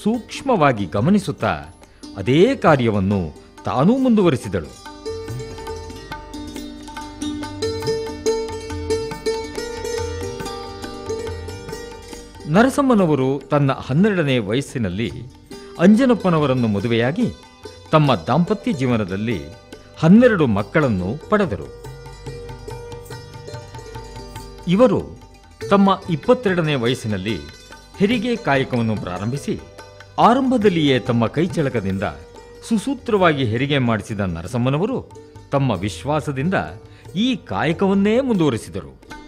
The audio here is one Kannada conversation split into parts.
ಸೂಕ್ಷ್ಮವಾಗಿ ಗಮನಿಸುತ್ತಾ ಅದೇ ಕಾರ್ಯವನ್ನು ತಾನೂ ಮುಂದುವರಿಸಿದಳು ನರಸಮ್ಮನವರು ತನ್ನ ಹನ್ನೆರಡನೇ ವಯಸ್ಸಿನಲ್ಲಿ ಅಂಜನಪ್ಪನವರನ್ನು ಮದುವೆಯಾಗಿ ತಮ್ಮ ದಾಂಪತ್ಯ ಜೀವನದಲ್ಲಿ ಹನ್ನೆರಡು ಮಕ್ಕಳನ್ನು ಪಡೆದರು ಇವರು ತಮ್ಮ ಇಪ್ಪತ್ತೆರಡನೇ ವಯಸ್ಸಿನಲ್ಲಿ ಹೆರಿಗೆ ಕಾಯಕವನ್ನು ಪ್ರಾರಂಭಿಸಿ ಆರಂಭದಲ್ಲಿಯೇ ತಮ್ಮ ಕೈಚಳಕದಿಂದ ಸುಸೂತ್ರವಾಗಿ ಹೆರಿಗೆ ಮಾಡಿಸಿದ ನರಸಮ್ಮನವರು ತಮ್ಮ ವಿಶ್ವಾಸದಿಂದ ಈ ಕಾಯಕವನ್ನೇ ಮುಂದುವರಿಸಿದರು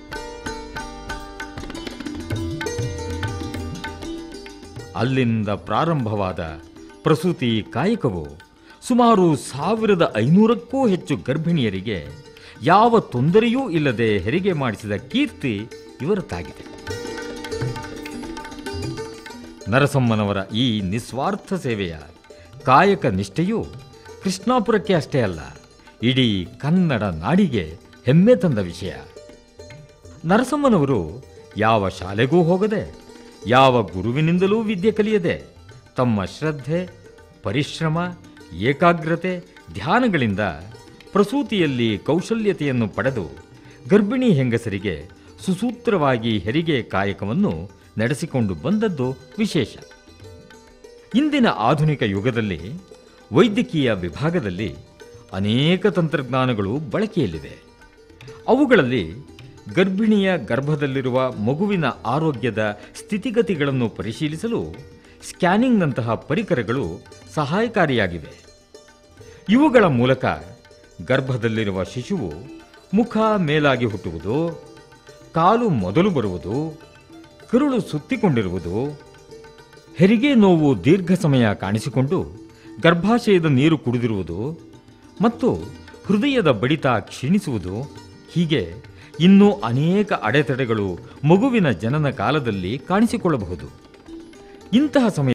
ಅಲ್ಲಿಂದ ಪ್ರಾರಂಭವಾದ ಪ್ರಸೂತಿ ಕಾಯಕವು ಸುಮಾರು ಸಾವಿರದ ಐನೂರಕ್ಕೂ ಹೆಚ್ಚು ಗರ್ಭಿಣಿಯರಿಗೆ ಯಾವ ತೊಂದರೆಯೂ ಇಲ್ಲದೆ ಹೆರಿಗೆ ಮಾಡಿಸಿದ ಕೀರ್ತಿ ಇವರದ್ದಾಗಿದೆ ನರಸಮ್ಮನವರ ಈ ನಿಸ್ವಾರ್ಥ ಸೇವೆಯ ಕಾಯಕ ನಿಷ್ಠೆಯು ಕೃಷ್ಣಾಪುರಕ್ಕೆ ಅಷ್ಟೇ ಅಲ್ಲ ಇಡೀ ಕನ್ನಡ ನಾಡಿಗೆ ಹೆಮ್ಮೆ ತಂದ ವಿಷಯ ನರಸಮ್ಮನವರು ಯಾವ ಶಾಲೆಗೂ ಹೋಗದೆ ಯಾವ ಗುರುವಿನಿಂದಲೂ ವಿದ್ಯೆ ಕಲಿಯದೆ ತಮ್ಮ ಶ್ರದ್ಧೆ ಪರಿಶ್ರಮ ಏಕಾಗ್ರತೆ ಧ್ಯಾನಗಳಿಂದ ಪ್ರಸೂತಿಯಲ್ಲಿ ಕೌಶಲ್ಯತೆಯನ್ನು ಪಡೆದು ಗರ್ಭಿಣಿ ಹೆಂಗಸರಿಗೆ ಸುಸೂತ್ರವಾಗಿ ಹೆರಿಗೆ ಕಾಯಕವನ್ನು ನಡೆಸಿಕೊಂಡು ಬಂದದ್ದು ವಿಶೇಷ ಇಂದಿನ ಆಧುನಿಕ ಯುಗದಲ್ಲಿ ವೈದ್ಯಕೀಯ ವಿಭಾಗದಲ್ಲಿ ಅನೇಕ ತಂತ್ರಜ್ಞಾನಗಳು ಬಳಕೆಯಲ್ಲಿದೆ ಅವುಗಳಲ್ಲಿ ಗರ್ಭಿಣಿಯ ಗರ್ಭದಲ್ಲಿರುವ ಮಗುವಿನ ಆರೋಗ್ಯದ ಸ್ಥಿತಿಗತಿಗಳನ್ನು ಪರಿಶೀಲಿಸಲು ಸ್ಕ್ಯಾನಿಂಗ್ನಂತಹ ಪರಿಕರಗಳು ಸಹಾಯಕಾರಿಯಾಗಿವೆ ಇವುಗಳ ಮೂಲಕ ಗರ್ಭದಲ್ಲಿರುವ ಶಿಶುವು ಮುಖ ಮೇಲಾಗಿ ಹುಟ್ಟುವುದು ಕಾಲು ಮೊದಲು ಬರುವುದು ಕರುಳು ಸುತ್ತಿಕೊಂಡಿರುವುದು ಹೆರಿಗೆ ನೋವು ದೀರ್ಘ ಸಮಯ ಕಾಣಿಸಿಕೊಂಡು ಗರ್ಭಾಶಯದ ನೀರು ಕುಡಿದಿರುವುದು ಮತ್ತು ಹೃದಯದ ಬಡಿತ ಕ್ಷೀಣಿಸುವುದು ಹೀಗೆ ಇನ್ನೂ ಅನೇಕ ಅಡೆತಡೆಗಳು ಮಗುವಿನ ಜನನ ಕಾಲದಲ್ಲಿ ಕಾಣಿಸಿಕೊಳ್ಳಬಹುದು ಇಂತಹ ಸಮಯ